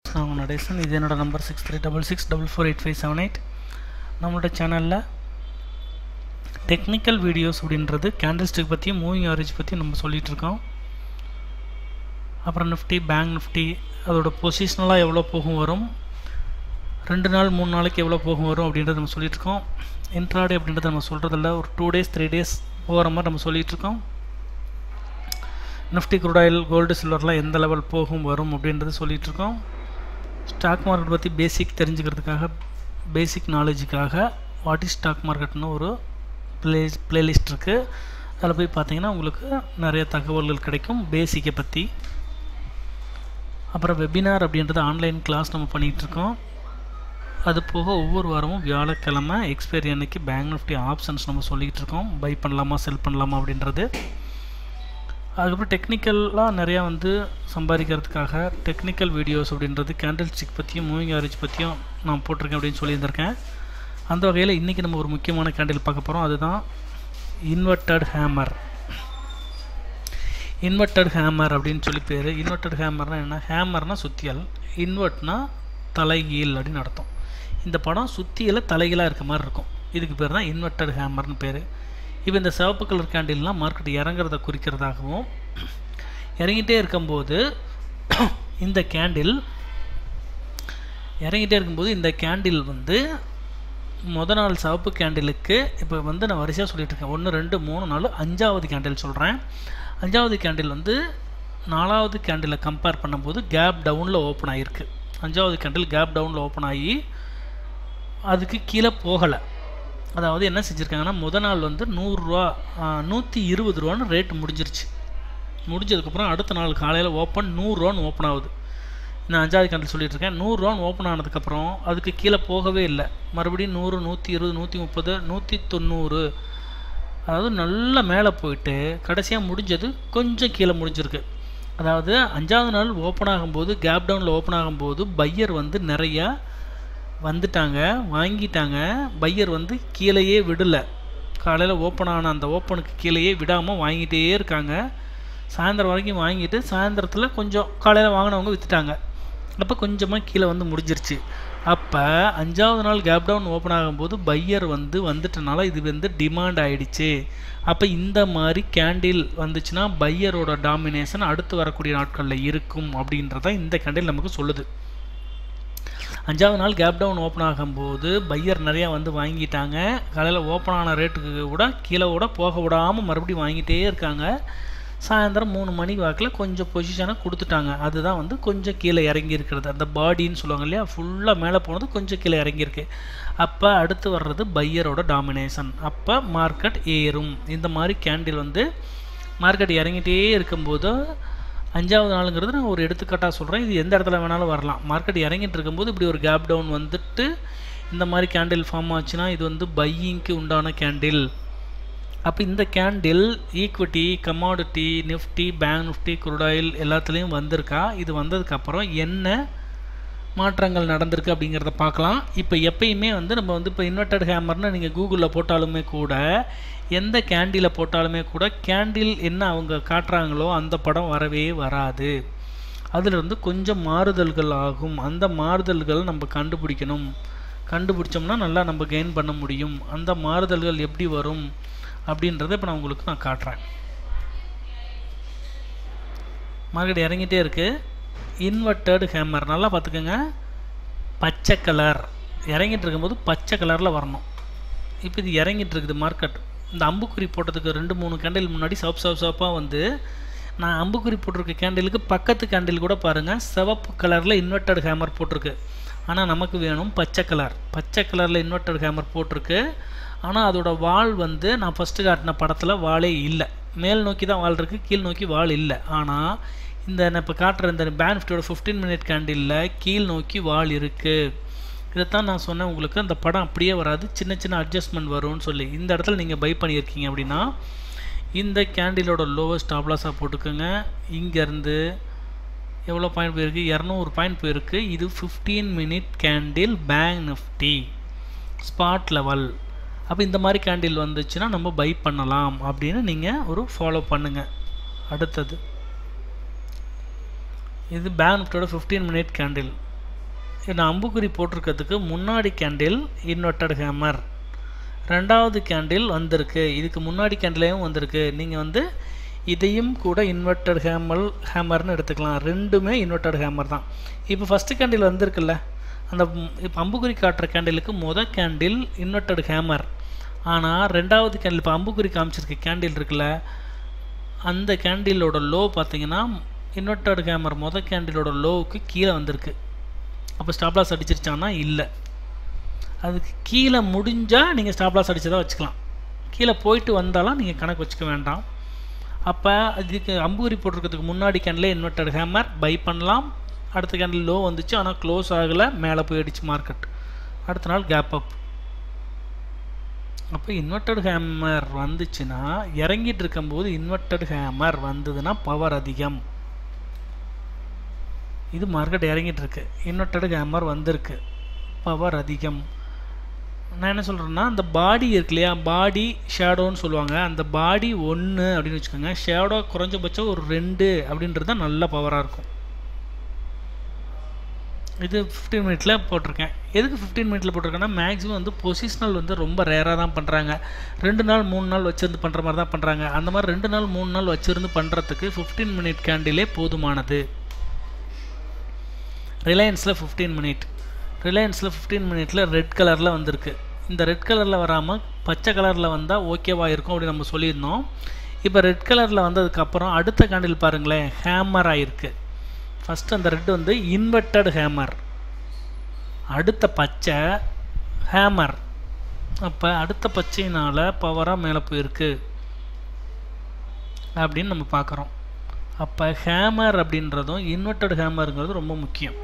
நான் உங்கள் நடேசன் இது என்னோட number six three double six double four eight five seven eight நம்மளோட சேனலில் டெக்னிக்கல் வீடியோஸ் அப்படின்றது கேண்டில் ஸ்டிக் பற்றியும் மூவிங் ஆவரேஜ் பற்றியும் நம்ம சொல்லிகிட்டு இருக்கோம் அப்புறம் நிஃப்டி பேங்க் நிஃப்டி அதோட பொசிஷனலாக எவ்வளோ போகும் வரும் ரெண்டு நாள் மூணு நாளைக்கு எவ்வளோ போகும் வரும் அப்படின்றத நம்ம சொல்லிட்டு இருக்கோம் இன்ட்ராடே அப்படின்றத நம்ம சொல்கிறதில்ல ஒரு டூ டேஸ் த்ரீ டேஸ் போகிற மாதிரி நம்ம சொல்லிகிட்டு இருக்கோம் நிஃப்டி குரூடாயில் கோல்டு சில்வர்லாம் எந்த லெவல் போகும் வரும் அப்படின்றது சொல்லிகிட்டு இருக்கோம் ஸ்டாக் மார்க்கெட் பற்றி பேசிக் தெரிஞ்சுக்கிறதுக்காக பேசிக் நாலேஜுக்காக வாட் இஸ் ஸ்டாக் மார்க்கெட்னு ஒரு ப்ளே ப்ளேலிஸ்ட் இருக்குது அதில் போய் பார்த்தீங்கன்னா உங்களுக்கு நிறைய தகவல்கள் கிடைக்கும் பேசிக்கை பற்றி அப்புறம் வெபினார் அப்படின்றது ஆன்லைன் கிளாஸ் நம்ம பண்ணிகிட்ருக்கோம் அது போக ஒவ்வொரு வாரமும் வியாழக்கிழமை எக்ஸ்பைரி அன்னைக்கு பேங்க் நிஃப்டி ஆப்ஷன்ஸ் நம்ம சொல்லிகிட்டு இருக்கோம் பை பண்ணலாமா செல் பண்ணலாமா அப்படின்றது அதுக்கப்புறம் டெக்னிக்கலாக நிறையா வந்து சம்பாதிக்கிறதுக்காக டெக்னிக்கல் வீடியோஸ் அப்படின்றது கேண்டில் ஸ்டிக் பற்றியும் மூவிங் ஆவரேஜ் பற்றியும் நான் போட்டிருக்கேன் அப்படின்னு சொல்லியிருந்திருக்கேன் அந்த வகையில் இன்றைக்கி நம்ம ஒரு முக்கியமான கேண்டில் பார்க்க போகிறோம் அதுதான் இன்வெர்டட் ஹேமர் இன்வெர்டட் ஹேமர் அப்படின்னு சொல்லி பேர் இன்வெர்டட் ஹேமர்னால் என்ன ஹேமர்னால் சுத்தியல் இன்வெர்ட்னா தலைகீழ் அப்படின்னு அர்த்தம் இந்த படம் சுத்தியில் தலைகீழாக இருக்க மாதிரி இருக்கும் இதுக்கு பேர் தான் இன்வெர்டட் ஹேமர்னு பேர் இப்போ இந்த சிவப்பு கலர் கேண்டில்லாம் மார்க்கெட் இறங்குறத குறிக்கிறதாகவும் இறங்கிட்டே இருக்கும்போது இந்த கேண்டில் இறங்கிட்டே இருக்கும்போது இந்த கேண்டில் வந்து முத நாள் சிவப்பு கேண்டிலுக்கு இப்போ வந்து நான் வரிசையாக சொல்லிட்டு இருக்கேன் ஒன்று ரெண்டு மூணு நாலு அஞ்சாவது கேண்டில் சொல்கிறேன் அஞ்சாவது கேண்டில் வந்து நாலாவது கேண்டிலை கம்பேர் பண்ணும்போது கேப் டவுனில் ஓப்பன் ஆகிருக்கு அஞ்சாவது கேண்டில் கேப் டவுனில் ஓப்பன் ஆகி அதுக்கு கீழே போகலை அதாவது என்ன செஞ்சுருக்காங்கன்னா முத நாள் வந்து நூறுரூவா நூற்றி இருபது ரூபான்னு ரேட் முடிஞ்சிருச்சு முடிஞ்சதுக்கப்புறம் அடுத்த நாள் காலையில் ஓப்பன் நூறுரூவான்னு ஓப்பன் ஆகுது நான் அஞ்சாவது கண்டில் சொல்லிட்டு இருக்கேன் நூறுரூவான்னு ஓப்பன் ஆனதுக்கப்புறம் அதுக்கு கீழே போகவே இல்லை மறுபடியும் நூறு நூற்றி இருபது நூற்றி முப்பது நூற்றி தொண்ணூறு அதாவது நல்லா மேலே போயிட்டு கடைசியாக முடிஞ்சது கொஞ்சம் கீழே முடிஞ்சிருக்கு அதாவது அஞ்சாவது நாள் ஓப்பன் ஆகும்போது கேப் டவுனில் ஓப்பன் ஆகும்போது பையர் வந்து நிறையா வந்துட்டாங்க வாங்கிட்டாங்க பையர் வந்து கீழேயே விடலை காலையில் ஓப்பன் ஆன அந்த ஓப்பனுக்கு கீழேயே விடாமல் வாங்கிட்டே இருக்காங்க சாயந்தரம் வரைக்கும் வாங்கிட்டு சாயந்தரத்தில் கொஞ்சம் காலையில் வாங்கினவங்க விற்றுட்டாங்க அப்போ கொஞ்சமாக கீழே வந்து முடிஞ்சிருச்சு அப்போ அஞ்சாவது நாள் கேப் டவுன் ஓப்பன் ஆகும்போது பையர் வந்து வந்துட்டனால இது வந்து டிமாண்ட் ஆகிடுச்சு அப்போ இந்த மாதிரி கேண்டில் வந்துச்சுன்னா பையரோட டாமினேஷன் அடுத்து வரக்கூடிய நாட்களில் இருக்கும் அப்படின்றத இந்த கேண்டில் நமக்கு சொல்லுது அஞ்சாவது நாள் கேப் டவுன் ஓப்பன் ஆகும்போது பையர் நிறையா வந்து வாங்கிட்டாங்க காலையில் ஓப்பன் ஆன ரேட்டுக்கு கூட கீழே கூட போக விடாமல் மறுபடியும் வாங்கிட்டே இருக்காங்க சாயந்தரம் மூணு மணி வாக்கில் கொஞ்சம் பொசிஷனை கொடுத்துட்டாங்க அதுதான் வந்து கொஞ்சம் கீழே இறங்கி இருக்கிறது அந்த பாடின்னு சொல்லுவாங்க இல்லையா ஃபுல்லாக மேலே போனது கொஞ்சம் கீழே இறங்கியிருக்கு அப்போ அடுத்து வர்றது பையரோட டாமினேஷன் அப்போ மார்க்கெட் ஏறும் இந்த மாதிரி கேண்டில் வந்து மார்க்கெட் இறங்கிட்டே இருக்கும்போது அஞ்சாவது நாளுங்கிறது நான் ஒரு எடுத்துக்காட்டாக சொல்கிறேன் இது எந்த இடத்துல வேணாலும் வரலாம் மார்க்கெட் இறங்கிட்டு இருக்கும்போது இப்படி ஒரு கேப் டவுன் வந்துட்டு இந்த மாதிரி கேண்டில் ஃபார்ம் ஆச்சுன்னா இது வந்து பையிங்க்கு உண்டான கேண்டில் அப்போ இந்த candle equity commodity nifty bank nifty crude oil எல்லாத்துலேயும் வந்திருக்கா இது வந்ததுக்கப்புறம் என்ன மாற்றங்கள் நடந்திருக்கு அப்படிங்கிறத பார்க்கலாம் இப்போ எப்பயுமே வந்து நம்ம வந்து இப்போ இன்வெர்டட் ஹேமர்னு நீங்கள் கூகுளில் போட்டாலுமே கூட எந்த கேண்டில் போட்டாலுமே கூட கேண்டில் என்ன அவங்க காட்டுறாங்களோ அந்த படம் வரவே வராது அதில் வந்து கொஞ்சம் மாறுதல்கள் ஆகும் அந்த மாறுதல்கள் நம்ம கண்டுபிடிக்கணும் கண்டுபிடிச்சோம்னா நல்லா நம்ம கெயின் பண்ண முடியும் அந்த மாறுதல்கள் எப்படி வரும் அப்படின்றத இப்போ நான் உங்களுக்கு நான் காட்டுறேன் மார்க்கெட் இறங்கிட்டே இருக்குது இன்வெர்டட் ஹேமர் நல்லா பார்த்துக்கோங்க பச்சை கலர் இறங்கிட்டு இருக்கும்போது பச்சை கலரில் வரணும் இப்போ இது இறங்கிட்டு இருக்குது மார்க்கெட் இந்த அம்புக்குறி போட்டதுக்கு ரெண்டு மூணு கேண்டில் முன்னாடி சவப் சவப் சவப்பாக வந்து நான் அம்புக்குறி போட்டிருக்க கேண்டிலுக்கு பக்கத்து கேண்டில் கூட பாருங்கள் சிவப்பு கலரில் இன்வெர்டட் ஹேமர் போட்டிருக்கு ஆனால் நமக்கு வேணும் பச்சை கலர் பச்சை கலரில் இன்வெர்டட் ஹேமர் போட்டிருக்கு ஆனால் அதோட வால் வந்து நான் ஃபஸ்ட்டு காட்டின படத்தில் வாலே இல்லை மேல் நோக்கி தான் வால் இருக்குது கீழ் நோக்கி வால் இல்லை ஆனால் இந்த நான் இப்போ காட்டுற இந்த பேன்ஃபிட்டோட ஃபிஃப்டீன் மினிட் கேண்டிலில் கீழ் நோக்கி வால் இருக்குது இதைத்தான் நான் சொன்னேன் உங்களுக்கு அந்த படம் அப்படியே வராது சின்ன சின்ன அட்ஜஸ்ட்மெண்ட் வரும்னு சொல்லி இந்த இடத்துல நீங்கள் பை பண்ணியிருக்கீங்க அப்படின்னா இந்த கேண்டிலோட லோவஸ்ட் டாப்லாஸாக போட்டுக்கோங்க இங்கேருந்து எவ்வளோ பாயிண்ட் போயிருக்கு இரநூறு பாயிண்ட் போயிருக்கு இது fifteen minute candle bank nifty spot level அப்போ இந்த மாதிரி கேண்டில் வந்துச்சுன்னா நம்ம பை பண்ணலாம் அப்படின்னு நீங்கள் ஒரு ஃபாலோ பண்ணுங்கள் அடுத்தது இது பேங்க் நிஃப்டியோட ஃபிஃப்டீன் மினிட் கேண்டில் நான் அம்புக்குறி போட்டிருக்கிறதுக்கு முன்னாடி கேண்டில் இன்வெர்டட் ஹேமர் ரெண்டாவது கேண்டில் வந்திருக்கு இதுக்கு முன்னாடி கேண்டிலையும் வந்திருக்கு நீங்கள் வந்து இதையும் கூட இன்வெர்டட் ஹேமல் ஹேமர்னு எடுத்துக்கலாம் ரெண்டுமே இன்வெர்டட் ஹேமர் தான் இப்போ ஃபஸ்ட்டு கேண்டில் வந்திருக்குல்ல அந்த இப்போ அம்புக்குறி காட்டுற கேண்டிலுக்கு மொதல் கேண்டில் இன்வெர்டட் ஹேமர் ஆனால் ரெண்டாவது கேண்டில் இப்போ அம்புக்குறி காமிச்சிருக்க கேண்டில் இருக்குல்ல அந்த கேண்டிலோட லோ பார்த்தீங்கன்னா இன்வெர்டட் ஹேமர் மொதல் கேண்டிலோட லோவுக்கு கீழே வந்திருக்கு அப்போ ஸ்டாப் லாஸ் அடிச்சிருச்சான்னா இல்லை அதுக்கு கீழே முடிஞ்சால் நீங்கள் ஸ்டாப் லாஸ் அடிச்சதாக வச்சுக்கலாம் கீழே போயிட்டு வந்தாலும் நீங்கள் கணக்கு வச்சுக்க வேண்டாம் அப்போ இதுக்கு அம்புகுறி போட்டிருக்கிறதுக்கு முன்னாடி கேண்டில் இன்வெர்டட் ஹேமர் பை பண்ணலாம் அடுத்த கேண்டில் லோ வந்துச்சு ஆனால் க்ளோஸ் ஆகலை மேலே போயிடுச்சு மார்க்கெட் அடுத்த நாள் கேப் அப் அப்போ இன்வெர்டட் ஹேமர் வந்துச்சுன்னா இறங்கிட்டு இருக்கும்போது இன்வெர்டட் ஹேமர் வந்ததுன்னா பவர் அதிகம் இது மார்க்கெட் இறங்கிட்டு இருக்கு இன்வெர்டட் ஹேமர் வந்திருக்கு பவர் அதிகம் நான் என்ன சொல்கிறேன்னா அந்த பாடி இருக்கு இல்லையா பாடி ஷேடோன்னு சொல்லுவாங்க அந்த பாடி ஒன்று அப்படின்னு வச்சுக்கோங்க ஷேடோ குறைஞ்சபட்சம் ஒரு ரெண்டு அப்படின்றது தான் நல்ல பவராக இருக்கும் இது ஃபிஃப்டீன் மினிட்ல போட்டிருக்கேன் எதுக்கு ஃபிஃப்டீன் மினிட்ல போட்டிருக்கேன்னா மேக்ஸிமம் வந்து பொசிஷனல் வந்து ரொம்ப ரேராக தான் பண்ணுறாங்க ரெண்டு நாள் மூணு நாள் வச்சிருந்து பண்ணுற மாதிரி தான் பண்ணுறாங்க அந்த மாதிரி ரெண்டு நாள் மூணு நாள் வச்சிருந்து பண்ணுறதுக்கு ஃபிஃப்டீன் மினிட் கேண்டிலே போதுமானது ரிலையன்ஸில் ஃபிஃப்டீன் மினிட் ரிலையன்ஸில் ஃபிஃப்டீன் மினிட்ல ரெட் கலரில் வந்திருக்கு இந்த ரெட் கலரில் வராமல் பச்சை கலரில் வந்தால் ஓகேவாக இருக்கும் அப்படின்னு நம்ம சொல்லியிருந்தோம் இப்போ ரெட் கலரில் வந்ததுக்கப்புறம் அடுத்த கேண்டில் பாருங்களேன் ஹேமர் ஆயிருக்கு ஃபஸ்ட்டு அந்த ரெட் வந்து இன்வெர்டட் ஹேமர் அடுத்த பச்சை ஹேமர் அப்போ அடுத்த பச்சையினால் பவராக மேலே போயிருக்கு அப்படின்னு நம்ம பார்க்குறோம் அப்போ ஹேமர் அப்படின்றதும் இன்வெர்டட் ஹேமருங்கிறது ரொம்ப முக்கியம்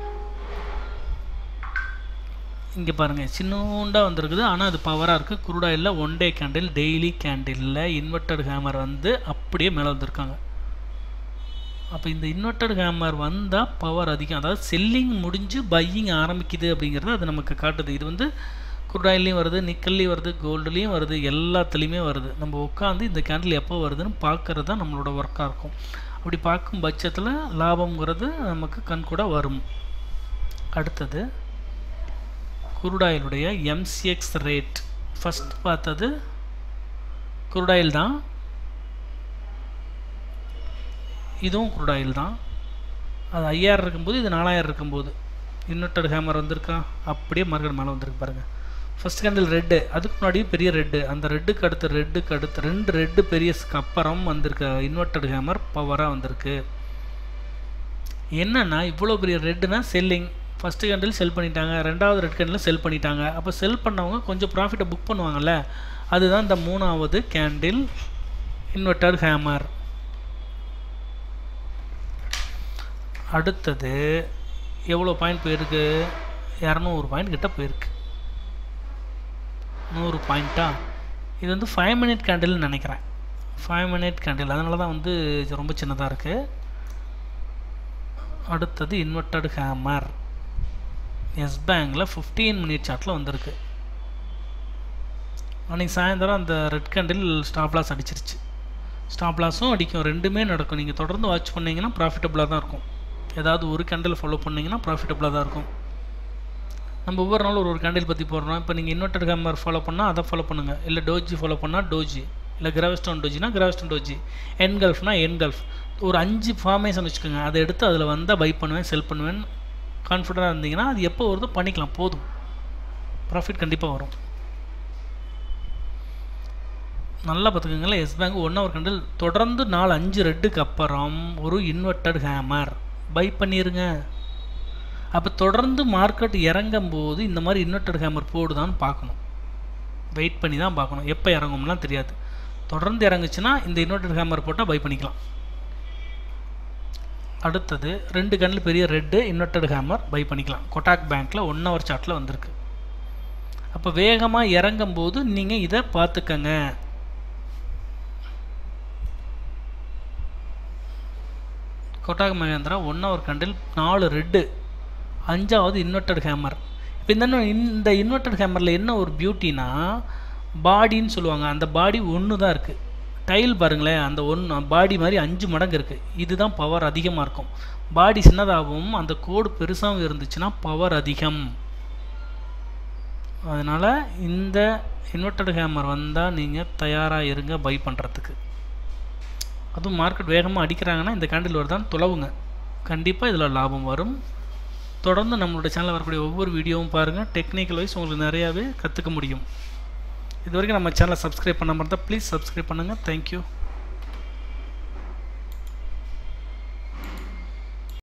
இங்கே பாருங்கள் சின்னூண்டாக வந்திருக்குது ஆனால் அது பவராக இருக்குது crude oil one day candle daily கேண்டிலில் இன்வெர்டட் ஹேமர் வந்து அப்படியே மேலே வந்திருக்காங்க அப்போ இந்த இன்வெர்டட் ஹேமர் வந்தால் பவர் அதிகம் அதாவது செல்லிங் முடிஞ்சு பையிங் ஆரம்பிக்குது அப்படிங்கிறது அது நமக்கு காட்டுது இது வந்து குருடாயிலையும் வருது நிக்கல்லையும் வருது கோல்டுலேயும் வருது எல்லாத்துலேயுமே வருது நம்ம உட்காந்து இந்த கேண்டில் எப்போ வருதுன்னு பார்க்கறது தான் நம்மளோட ஒர்க்காக இருக்கும் அப்படி பார்க்கும் பட்சத்தில் லாபம்ங்கிறது நமக்கு கண் கூட வரும் அடுத்தது குருடாயிலுடைய எம்சிஎக்ஸ் ரேட் ஃபஸ்ட் பார்த்தது குருடாயில் தான் இதுவும் குருடாயில் தான் அது ஐயாயிரம் இருக்கும்போது இது நாலாயிரம் இருக்கும்போது இன்வெர்டட் ஹேமர் வந்திருக்கா அப்படியே மார்க்கெட் மேலே வந்திருக்கு பாருங்கள் ஃபஸ்ட் கேண்டில் ரெட்டு அதுக்கு முன்னாடியும் பெரிய ரெட்டு அந்த ரெட்டுக்கு அடுத்து ரெட்டுக்கு அடுத்து ரெண்டு ரெட்டு பெரியஸ்க்கு அப்புறம் வந்திருக்க இன்வெர்டட் ஹேமர் பவராக வந்திருக்கு என்னன்னா இவ்வளோ பெரிய ரெட்டுனா செல்லிங் ஃபஸ்ட்டு கேண்டில் செல் பண்ணிட்டாங்க ரெண்டாவது ரெட் கேண்டில் செல் பண்ணிட்டாங்க அப்போ செல் பண்ணவங்க கொஞ்சம் ப்ராஃபிட்டை புக் பண்ணுவாங்கல்ல அதுதான் இந்த மூணாவது கேண்டில் இன்வெர்டட் ஹேமர் அடுத்தது எவ்வளோ பாயிண்ட் போயிருக்கு இரநூறு பாயிண்ட் கிட்ட போயிருக்கு நூறு பாயிண்ட்டா இது வந்து ஃபைவ் மினிட் கேண்டில்னு நினைக்கிறேன் ஃபைவ் மினிட் கேண்டில் அதனால தான் வந்து இது ரொம்ப சின்னதாக இருக்குது அடுத்தது இன்வெர்டட் ஹேமர் எஸ் பேங்கில் ஃபிஃப்டீன் மினிட் சார்ட்டில் வந்திருக்கு அன்றைக்கி சாயந்தரம் அந்த ரெட் கேண்டில் ஸ்டாப் லாஸ் அடிச்சிருச்சு ஸ்டாப் லாஸும் அடிக்கும் ரெண்டுமே நடக்கும் நீங்கள் தொடர்ந்து வாட்ச் பண்ணிங்கன்னா ப்ராஃபிட்டபுளாக தான் இருக்கும் ஏதாவது ஒரு கேண்டில் ஃபாலோ பண்ணிங்கன்னா ப்ராஃபிட்டபுளாக தான் இருக்கும் நம்ம ஒவ்வொரு நாளும் ஒரு ஒரு கேண்டில் பற்றி போடுறோம் இப்போ நீங்கள் இன்வெர்டட் ஹேமர் ஃபாலோ பண்ணால் அதை ஃபாலோ பண்ணுங்கள் இல்லை டோஜி ஃபாலோ பண்ணால் டோஜி இல்லை கிராவஸ்டோன் டோஜினா கிராவஸ்டோன் டோஜி என்கல்ஃப்னா என்கல்ஃப் ஒரு அஞ்சு ஃபார்மேஷன் வச்சுக்கோங்க அதை எடுத்து அதில் வந்தால் பை பண்ணுவேன் செல் பண்ணுவேன் கான்ஃபிடண்ட்டாக இருந்தீங்கன்னா அது எப்போ வருதோ பண்ணிக்கலாம் போதும் ப்ராஃபிட் கண்டிப்பாக வரும் நல்லா பார்த்துக்கோங்களேன் yes bank one hour candle தொடர்ந்து நாலு அஞ்சு ரெட்டுக்கு அப்புறம் ஒரு இன்வெர்டட் ஹேமர் பை பண்ணிடுங்க அப்போ தொடர்ந்து மார்க்கெட் இறங்கும் போது இந்த மாதிரி இன்வெர்டட் ஹேமர் போடுதான்னு பார்க்கணும் வெயிட் பண்ணி தான் பார்க்கணும் எப்போ இறங்கும்லாம் தெரியாது தொடர்ந்து இறங்குச்சுன்னா இந்த இன்வெர்டட் ஹேமர் போட்டால் பை பண்ணிக்கலாம் அடுத்தது ரெண்டு கண்ணில் பெரிய ரெட்டு இன்வெர்டட் ஹேமர் பை பண்ணிக்கலாம் கொட்டாக் பேங்க்கில் ஒன் ஹவர் சார்ட்டில் வந்திருக்கு அப்போ வேகமாக இறங்கும் போது நீங்கள் இதை பார்த்துக்கங்க Kotak Mahindra one hour candle நாலு ரெட்டு அஞ்சாவது இன்வெர்டட் ஹேமர் இப்போ இந்த இந்த இன்வெர்டட் ஹேமரில் என்ன ஒரு பியூட்டினா பாடின்னு சொல்லுவாங்க அந்த பாடி ஒன்று தான் இருக்குது டைல் பாருங்களேன் அந்த ஒன்று பாடி மாதிரி அஞ்சு மடங்கு இருக்குது இதுதான் பவர் அதிகமாக இருக்கும் பாடி சின்னதாகவும் அந்த கோடு பெருசாகவும் இருந்துச்சுன்னா பவர் அதிகம் அதனால் இந்த இன்வெர்டட் ஹேமர் வந்தால் நீங்கள் தயாராக இருங்க பை பண்ணுறதுக்கு அதுவும் மார்க்கெட் வேகமாக அடிக்கிறாங்கன்னா இந்த கேண்டில் வருதான்னு துளவுங்க கண்டிப்பாக இதில் லாபம் வரும் தொடர்ந்து நம்மளுடைய சேனலில் வரக்கூடிய ஒவ்வொரு வீடியோவும் பாருங்கள் டெக்னிக்கல் வைஸ் உங்களுக்கு நிறையாவே கற்றுக்க முடியும் இது வரைக்கும் நம்ம சேனலை சப்ஸ்கிரைப் பண்ண இருந்தால் ப்ளீஸ் சப்ஸ்கிரைப் பண்ணுங்கள் தேங்க்யூ